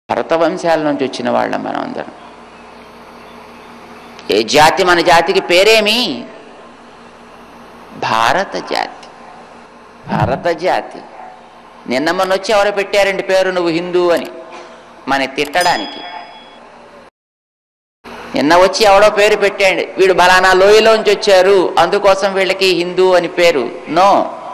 భరతవంశాల నుంచి వచ్చిన వాళ్ళం మనం అందరం ఏ జాతి మన జాతికి పేరేమి భారత జాతి భారత జాతి నిన్న మొన్న వచ్చి ఎవరో పెట్టారండి పేరు నువ్వు హిందూ అని మన తిట్టడానికి నిన్న వచ్చి ఎవడో పేరు పెట్టాడు వీడు బలానా లోయలోంచి వచ్చారు అందుకోసం వీళ్ళకి హిందూ అని పేరు నో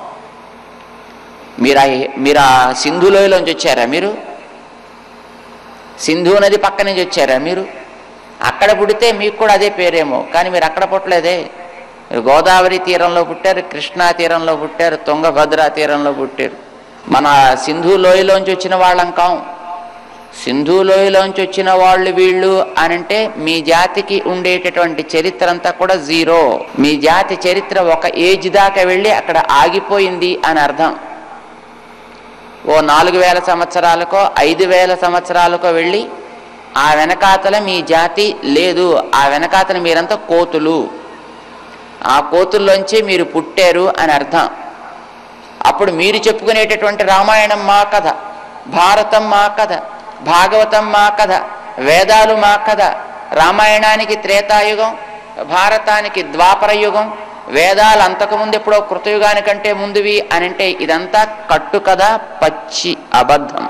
మీరు ఆ మీరు ఆ సింధు లోయలోంచి వచ్చారా మీరు సింధు నది పక్క నుంచి వచ్చారా మీరు అక్కడ పుడితే మీకు కూడా అదే పేరేమో కానీ మీరు అక్కడ పుట్టలేదే మీరు గోదావరి తీరంలో పుట్టారు కృష్ణా తీరంలో పుట్టారు తుంగభద్ర తీరంలో పుట్టారు మన సింధు లోయలోంచి వచ్చిన వాళ్ళం కాం సింధు లోయలోంచి వచ్చిన వాళ్ళు వీళ్ళు అని అంటే మీ జాతికి ఉండేటటువంటి చరిత్ర అంతా కూడా జీరో మీ జాతి చరిత్ర ఒక ఏజ్ దాకా వెళ్ళి అక్కడ ఆగిపోయింది అని అర్థం ఓ నాలుగు వేల సంవత్సరాలకో ఐదు వేల సంవత్సరాలకో వెళ్ళి ఆ వెనకాతల మీ జాతి లేదు ఆ వెనకాతల మీరంతా కోతులు ఆ కోతుల్లోంచి మీరు పుట్టారు అని అర్థం అప్పుడు మీరు చెప్పుకునేటటువంటి రామాయణం మా కథ భారతం మా కథ భాగవతం మా కథ వేదాలు మా కథ రామాయణానికి త్రేతాయుగం భారతానికి ద్వాపర యుగం వేదాలు అంతకుముందు ఎప్పుడో కృతయుగానికంటే ముందువి అని అంటే ఇదంతా కట్టు కథ పచ్చి అబద్ధం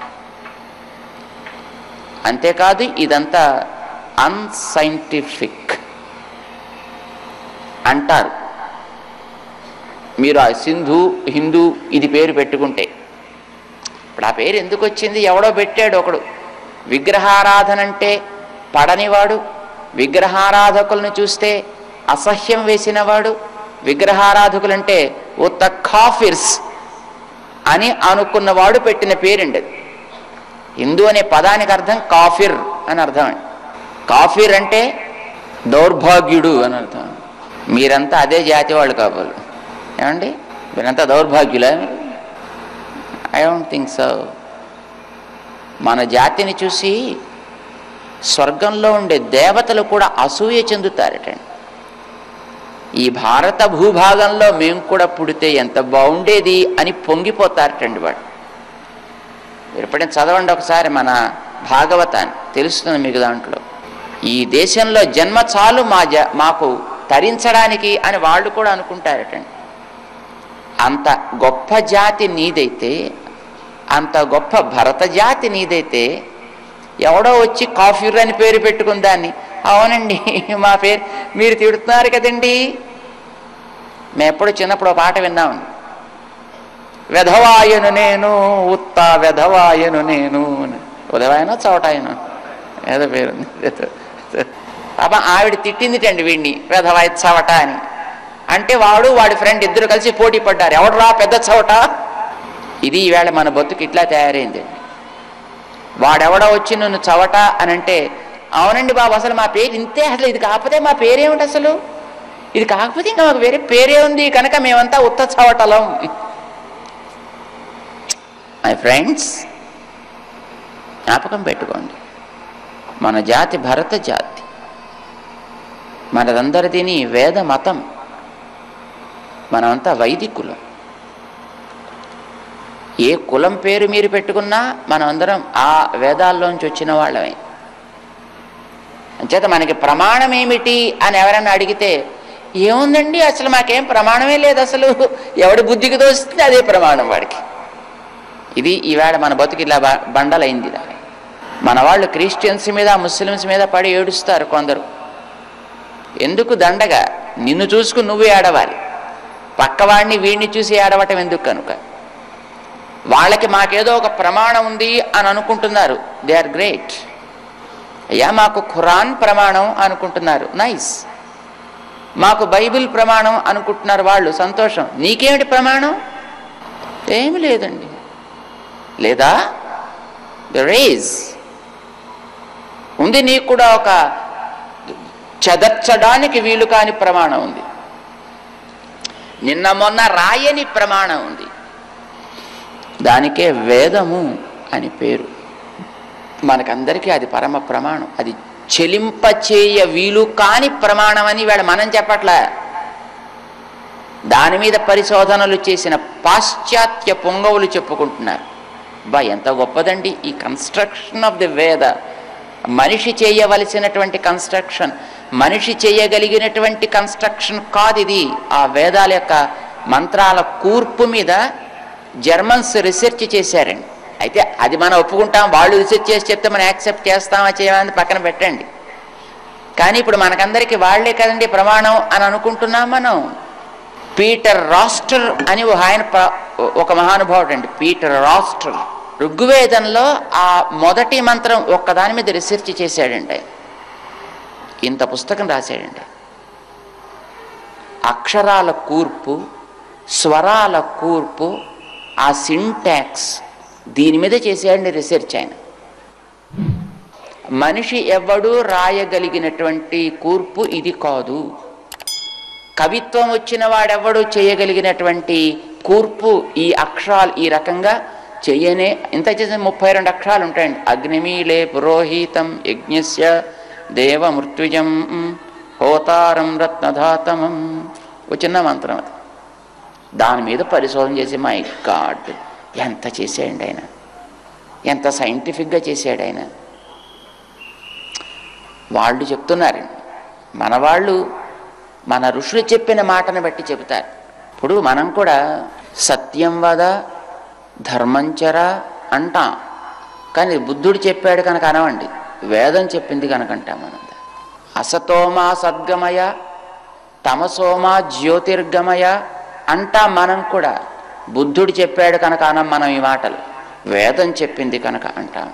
అంతేకాదు ఇదంతా అన్సైంటిఫిక్ అంటారు మీరు ఆ సింధు హిందూ ఇది పేరు పెట్టుకుంటే ఇప్పుడు ఆ పేరు ఎందుకు వచ్చింది ఎవడో పెట్టాడు ఒకడు విగ్రహారాధన అంటే పడనివాడు విగ్రహారాధకులను చూస్తే అసహ్యం వేసినవాడు విగ్రహారాధకులంటే ఉత్త కాఫిర్స్ అని అనుకున్నవాడు పెట్టిన పేరండి అది హిందూ అనే పదానికి అర్థం కాఫిర్ అని అర్థం అండి కాఫిర్ అంటే దౌర్భాగ్యుడు అని అర్థం మీరంతా అదే జాతి వాళ్ళు కావాలి ఏమండి మీరంతా దౌర్భాగ్యులా ఐ డోంట్ థింక్ సో మన జాతిని చూసి స్వర్గంలో ఉండే దేవతలు కూడా అసూయ చెందుతారటండి ఈ భారత భూభాగంలో మేము కూడా పుడితే ఎంత బాగుండేది అని పొంగిపోతారటండి వాడు మీరు ఎప్పుడైనా చదవండి ఒకసారి మన భాగవతాన్ని తెలుస్తుంది మీకు దాంట్లో ఈ దేశంలో జన్మ చాలు మా జ మాకు తరించడానికి అని వాళ్ళు కూడా అనుకుంటారటండి అంత గొప్ప జాతి నీదైతే అంత గొప్ప భరత జాతి నీదైతే ఎవడో వచ్చి కాఫీర్ అని పేరు పెట్టుకుని దాన్ని అవునండి మా పేరు మీరు తిడుతున్నారు కదండి మేము ఎప్పుడు చిన్నప్పుడు ఒక పాట విన్నామండి వెధవాయను నేను ఉత్త వెధవాయను నేను ఉదవాయనో చవటాయను ఏదో పేరుంది పాప ఆవిడ తిట్టిందిటండి వీడిని వెధవాయ చవట అని అంటే వాడు వాడి ఫ్రెండ్ ఇద్దరు కలిసి పోటీ పడ్డారు ఎవడు రా పెద్ద చవట ఇది ఈవేళ మన బతుకు ఇట్లా తయారైంది వాడెవడో వచ్చి నన్ను చవట అని అంటే అవునండి బాబు అసలు మా పేరు ఇంతే అసలు ఇది కాకపోతే మా పేరేమిటి అసలు ఇది కాకపోతే ఇంకా మాకు వేరే పేరే ఉంది కనుక మేమంతా ఉత్త చవటలం మై ఫ్రెండ్స్ జ్ఞాపకం పెట్టుకోండి మన జాతి భరత జాతి మనదందరిదిని వేద మతం మనమంతా వైదికులం ఏ కులం పేరు మీరు పెట్టుకున్నా మనం అందరం ఆ వేదాల్లోంచి వచ్చిన వాళ్ళమే అంచేత మనకి ప్రమాణం ఏమిటి అని ఎవరైనా అడిగితే ఏముందండి అసలు మాకేం ప్రమాణమే లేదు అసలు ఎవడి బుద్ధికి తోస్తుంది అదే ప్రమాణం వాడికి ఇది ఈవేళ మన బతుకు ఇలా బ- బండలైంది ఇలా. మన వాళ్ళు క్రిస్టియన్స్ మీద ముస్లిమ్స్ మీద పడి ఏడుస్తారు కొందరు ఎందుకు దండగా నిన్ను చూసుకుని నువ్వే ఆడవాలి పక్కవాడిని వీడిని చూసి ఆడవటం ఎందుకు కనుక వాళ్ళకి మాకేదో ఒక ప్రమాణం ఉంది అని అనుకుంటున్నారు దే ఆర్ గ్రేట్ అయ్యా మాకు ఖురాన్ ప్రమాణం అనుకుంటున్నారు నైస్ మాకు బైబిల్ ప్రమాణం అనుకుంటున్నారు వాళ్ళు సంతోషం నీకేమిటి ప్రమాణం ఏమి లేదండి లేదా రేజ్ ఉంది నీకు కూడా ఒక చెదర్చడానికి వీలు కాని ప్రమాణం ఉంది నిన్న మొన్న రాయని ప్రమాణం ఉంది దానికే వేదము అని పేరు మనకందరికీ అది పరమ ప్రమాణం అది చెలింపచేయ వీలు కాని ప్రమాణం అని వేళ మనం చెప్పట్లే దాని మీద పరిశోధనలు చేసిన పాశ్చాత్య పొంగవులు చెప్పుకుంటున్నారు బా ఎంత గొప్పదండి ఈ కన్స్ట్రక్షన్ ఆఫ్ ది వేద మనిషి చేయవలసినటువంటి కన్స్ట్రక్షన్ మనిషి చేయగలిగినటువంటి కన్స్ట్రక్షన్ కాదు ఇది ఆ వేదాల యొక్క మంత్రాల కూర్పు మీద జర్మన్స్ రీసెర్చ్ చేశారండి అయితే అది మనం ఒప్పుకుంటాం వాళ్ళు రీసెర్చ్ చేసి చెప్తే మనం యాక్సెప్ట్ చేస్తామా చేయమని పక్కన పెట్టండి కానీ ఇప్పుడు మనకందరికీ వాళ్లే కదండి ప్రమాణం అని అనుకుంటున్నాం మనం పీటర్ రాస్టర్ అని ఒక ఆయన ప్ర- ఒక మహానుభావుడు అండి పీటర్ రాస్టర్ ఋగ్వేదంలో ఆ మొదటి మంత్రం ఒక్కదాని మీద రీసెర్చ్ చేశాడండి ఆయన. ఇంత పుస్తకం రాశాడండి అక్షరాల కూర్పు స్వరాల కూర్పు ఆ సింటాక్స్ దీని మీద చేసేయండి రీసెర్చ్ ఆయన మనిషి ఎవడూ రాయగలిగినటువంటి కూర్పు ఇది కాదు కవిత్వం వచ్చిన వాడెవడు చేయగలిగినటువంటి కూర్పు ఈ అక్షరాలు ఈ రకంగా చెయ్యనే ఇంత చేసిన ముప్పై రెండు అక్షరాలు ఉంటాయండి అగ్నిమీలే పురోహితం యజ్ఞస్య దేవ మృత్యుజం హోతారం రత్నధాతమం ఒక చిన్న మంత్రం అది దాని మీద పరిశోధన చేసి మై గాడ్ ఎంత చేసాడండి ఆయన ఎంత సైంటిఫిక్గా చేశాడు ఆయన వాళ్ళు చెప్తున్నారండి మన వాళ్ళు మన ఋషులు చెప్పిన మాటను బట్టి చెబుతారు ఇప్పుడు మనం కూడా సత్యం వద ధర్మంచర అంటాం కానీ బుద్ధుడు చెప్పాడు కనుక అనవండి వేదం చెప్పింది కనుక అంటాం మనం అసతోమా సద్గమయ తమసోమా జ్యోతిర్గమయ అంటాం మనం కూడా బుద్ధుడు చెప్పాడు కనుక అనం మనం ఈ మాటలు వేదం చెప్పింది కనుక అంటాం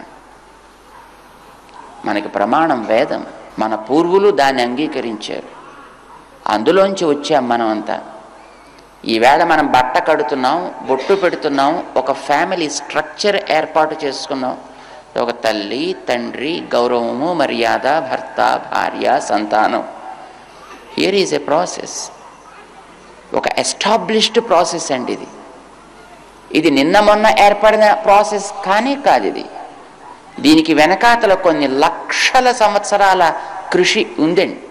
మనకి ప్రమాణం వేదం మన పూర్వులు దాన్ని అంగీకరించారు అందులోంచి వచ్చాం మనం అంతా ఈవేళ మనం బట్ట కడుతున్నాం బొట్టు పెడుతున్నాం ఒక ఫ్యామిలీ స్ట్రక్చర్ ఏర్పాటు చేసుకున్నాం ఒక తల్లి తండ్రి గౌరవము మర్యాద భర్త భార్య సంతానం హియర్ ఈజ్ ఎ ప్రాసెస్ ఒక ఎస్టాబ్లిష్డ్ ప్రాసెస్ అండి ఇది ఇది నిన్న మొన్న ఏర్పడిన ప్రాసెస్ కానీ కాదు ఇది దీనికి వెనకాతల కొన్ని లక్షల సంవత్సరాల కృషి ఉందండి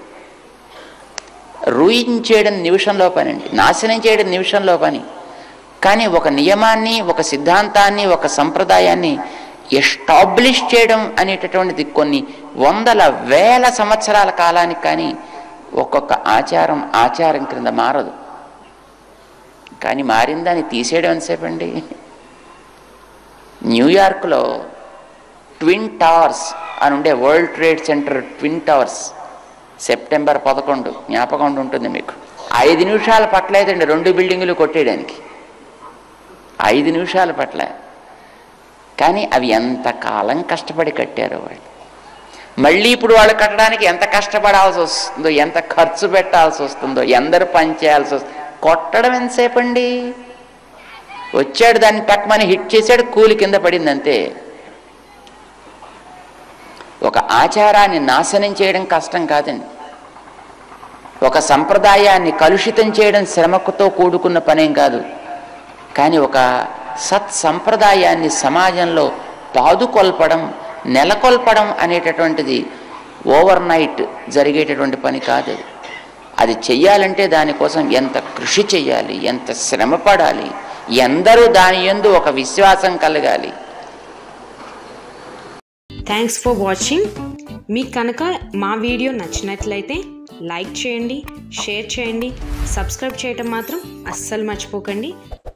రూయిన్ చేయడం నిమిషంలో పని అండి నాశనం చేయడం నిమిషంలో పని కానీ ఒక నియమాన్ని ఒక సిద్ధాంతాన్ని ఒక సంప్రదాయాన్ని ఎస్టాబ్లిష్ చేయడం అనేటటువంటిది కొన్ని వందల వేల సంవత్సరాల కాలానికి కానీ ఒక్కొక్క ఆచారం ఆచారం క్రింద మారదు కానీ మారిందని తీసేయడం ఎంతసేపు అండి న్యూయార్క్లో ట్విన్ టవర్స్ అని ఉండే world trade centre twin towers September పదకొండు జ్ఞాపకం ఉంటుంది మీకు ఐదు నిమిషాల పట్టలేదండి రెండు బిల్డింగులు కొట్టేయడానికి ఐదు నిమిషాల పట్ల కానీ అవి ఎంత కాలం కష్టపడి కట్టారో వాళ్ళు మళ్ళీ ఇప్పుడు వాళ్ళు కట్టడానికి ఎంత కష్టపడాల్సి వస్తుందో ఎంత ఖర్చు పెట్టాల్సి వస్తుందో ఎందరు పని చేయాల్సి వస్తుంది కొట్టడం ఎంతసేపు అండి వచ్చాడు దాన్ని టక్మని హిట్ చేశాడు కూలి కింద పడింది అంతే ఒక ఆచారాన్ని నాశనం చేయడం కష్టం కాదండి ఒక సంప్రదాయాన్ని కలుషితం చేయడం శ్రమకుతో కూడుకున్న పనేం కాదు కానీ ఒక సత్ సంప్రదాయాన్ని సమాజంలో పాదుకొల్పడం నెలకొల్పడం అనేటటువంటిది ఓవర్ నైట్ జరిగేటటువంటి పని కాదు అది. అది చెయ్యాలంటే దానికోసం ఎంత కృషి చెయ్యాలి ఎంత శ్రమ పడాలి ఎందరూ దాని యందు ఒక విశ్వాసం కలగాలి థ్యాంక్స్ ఫర్ వాచింగ్ మీకు కనుక మా వీడియో నచ్చినట్లయితే లైక్ చేయండి షేర్ చేయండి సబ్స్క్రైబ్ చేయటం మాత్రం అస్సలు మర్చిపోకండి